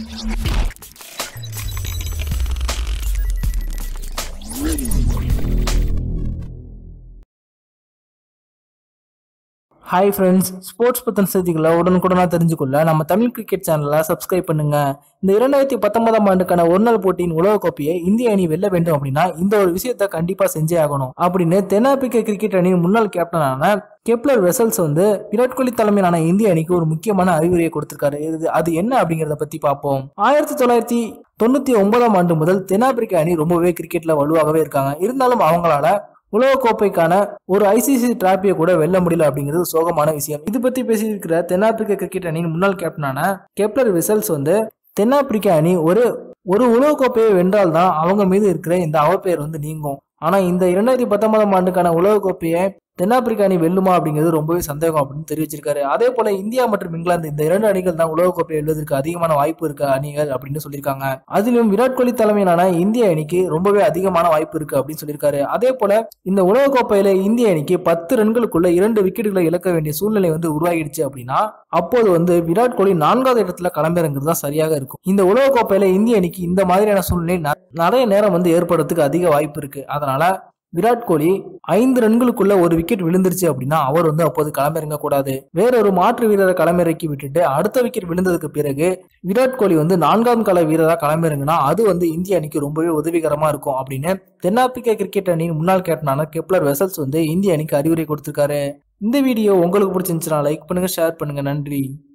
hi friends sports பற்றின செய்திகளை உடனுக்குடனாக தெரிஞ்சுக்கொள்ள நம்ம தமிழ் கிரிக்கெட் சேனலை சப்ஸ்கிரைப் பண்ணுங்க இந்த இரண்டாயிரத்தி பத்தொன்பதாம் ஆண்டுக்கான ஒரு நாள் போட்டியின் உலகக்கோப்பையை இந்திய அணி வெல்ல வேண்டும் அப்படின்னா இந்த ஒரு விஷயத்த கண்டிப்பா செஞ்சே ஆகணும் அப்படின்னு தென்னாப்பிரிக்க கிரிக்கெட் அணியின் முன்னாள் கேப்டனான கெப்லர் வெசல்ஸ் வந்து விராட் கோலி தலைமையிலான இந்திய அணிக்கு ஒரு முக்கியமான அறிவுரையை கொடுத்திருக்காரு இது அது என்ன அப்படிங்கறத பத்தி பார்ப்போம் ஆயிரத்தி தொள்ளாயிரத்தி தொண்ணூத்தி ஒன்பதாம் ஆண்டு முதல் தென்னாப்பிரிக்க அணி ரொம்பவே கிரிக்கெட்ல வலுவாகவே இருக்காங்க இருந்தாலும் அவங்களால உலகக்கோப்பைக்கான ஒரு ஐசிசி டிராபியை கூட வெல்ல முடியல அப்படிங்கிறது சோகமான விஷயம் இது பத்தி பேசியிருக்கிற தென்னாப்பிரிக்க கிரிக்கெட் அணியின் முன்னாள் கேப்டனான கெப்லர் விசல்ஸ் வந்து தென்னாப்பிரிக்க அணி ஒரு ஒரு உலகக்கோப்பையை வென்றால்தான் அவங்க மீது இருக்கிற இந்த அவப்பெயர் வந்து நீங்கும் ஆனா இந்த இரண்டாயிரத்தி பத்தொன்பதாம் ஆண்டுக்கான உலகக்கோப்பையை தென்னாப்பிரிக்க அணி வெல்லுமா அப்படிங்கிறது ரொம்பவே சந்தேகம் அப்படின்னு தெரிவிச்சிருக்காரு அதே போல இந்தியா மற்றும் இங்கிலாந்து இந்த இரண்டு அணிகள் தான் உலகக்கோப்பை வெல்வதற்கு அதிகமான வாய்ப்பு இருக்க அணிகள் அப்படின்னு சொல்லியிருக்காங்க அதிலும் விராட் கோலி தலைமையிலான இந்திய அணிக்கு ரொம்பவே அதிகமான வாய்ப்பு இருக்கு அப்படின்னு சொல்லியிருக்காரு அதே போல இந்த உலகக்கோப்பையில இந்திய அணிக்கு பத்து ரன்களுக்குள்ள இரண்டு விக்கெட்டுகளை இழக்க வேண்டிய சூழ்நிலை வந்து உருவாகிடுச்சு அப்படின்னா அப்போது வந்து விராட் கோலி நான்காவது இடத்துல களம்பிறங்கிறது தான் சரியாக இருக்கும் இந்த உலகக்கோப்பையில இந்திய அணிக்கு இந்த மாதிரியான சூழ்நிலை ந- நிறைய நேரம் வந்து ஏற்படுறதுக்கு அதிக வாய்ப்பு இருக்கு அதனால விராட் கோலி ஐந்து ரன்களுக்குள்ள ஒரு விக்கெட் விழுந்துருச்சு அப்படின்னா அவர் வந்து அப்போது களமிறங்க கூடாது வேறொரு மாற்று வீரரை களமிறக்கி விட்டுட்டு அடுத்த விக்கெட் விழுந்ததுக்கு பிறகு விராட் கோலி வந்து நான்காம் கால வீரரா களமிறங்கினா அது வந்து இந்திய அணிக்கு ரொம்பவே உதவிகரமா இருக்கும் அப்படின்னு தென்னாப்பிரிக்க கிரிக்கெட் அணியின் முன்னாள் கேப்டனான கெப்லர் வெசல்ஸ் வந்து இந்திய அணிக்கு அறிவுரை கொடுத்திருக்காரு இந்த வீடியோ உங்களுக்கு பிடிச்சிருந்துச்சுன்னா லைக் பண்ணுங்க ஷேர் பண்ணுங்க நன்றி